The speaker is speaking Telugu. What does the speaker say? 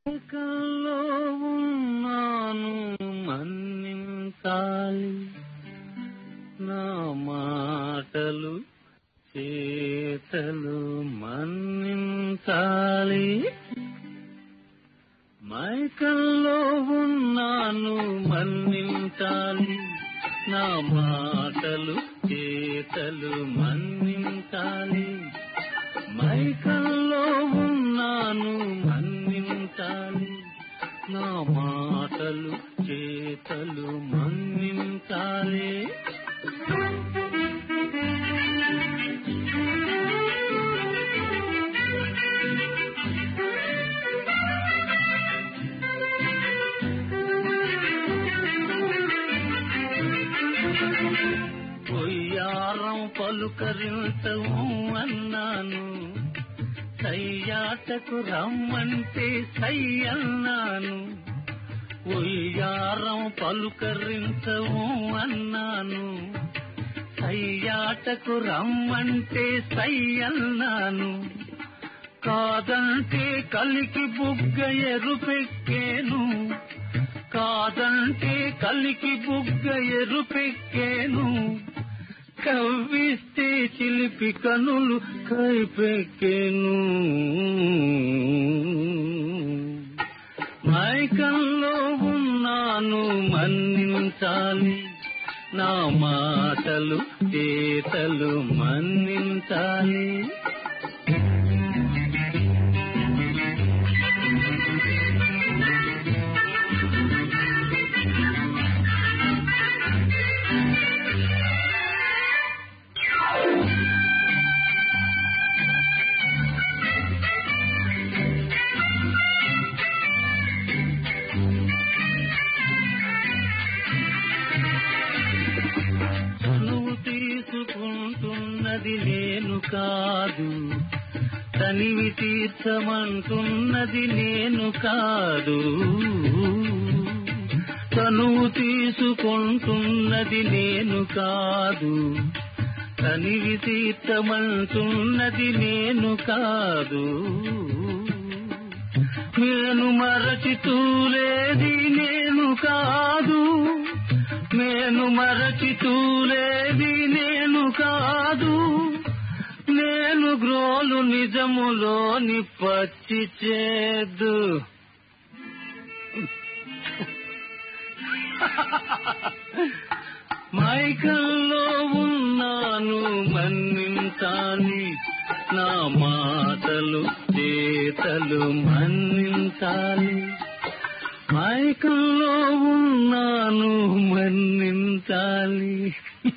లోకంలో ఉన్నాను మన్నించాలి నా మాటలు చేతలు మన్నించాలి మైకల్లో ఉన్నాను మన్నించాలి నా మాటలు చేతలు మన్నించాలి మైకల్లో ఉన్నాను మన్నించాలి నా మాటలు చేతలు మన్నించాలి పొయ్యారం పలుకరించవు అన్నాను సయ్యాటకు రమ్మంటే సై అన్నాను ఒయ్యారం పలుకరించవు అన్నాను సయ్యాటకు రమ్మంటే సై అన్నాను కాదంటే కలికి బుగ్గ ఎరుపెక్కేను కాదంటే కలికి బుగ్గ ఎరుపెక్కేను కవ్విస్తే చిలిపి కనులు కైపెక్కేను మైకంలో ఉన్నాను మన్నించాలి నా మాటలు చేతలు మన్నించాలి నువ్వు తీసుకుంటున్నది నేను కాదు తనివి తీర్చమంటున్నది నేను కాదు తనువు తీసుకుంటున్నది నేను కాదు తనివి తీర్చమంటున్నది నేను కాదు నేను మరచి తూలేది నేను కాదు నేను మరచి తూలేది నేను కాదు నేను గ్రోలు నిజములోని పచ్చి చేదు మైకల్లో ఉన్నాను మన్నించాలి నా మాటలు చేతలు మన్నించాలి మైకల్లో ఉన్నాను మన్నించాలి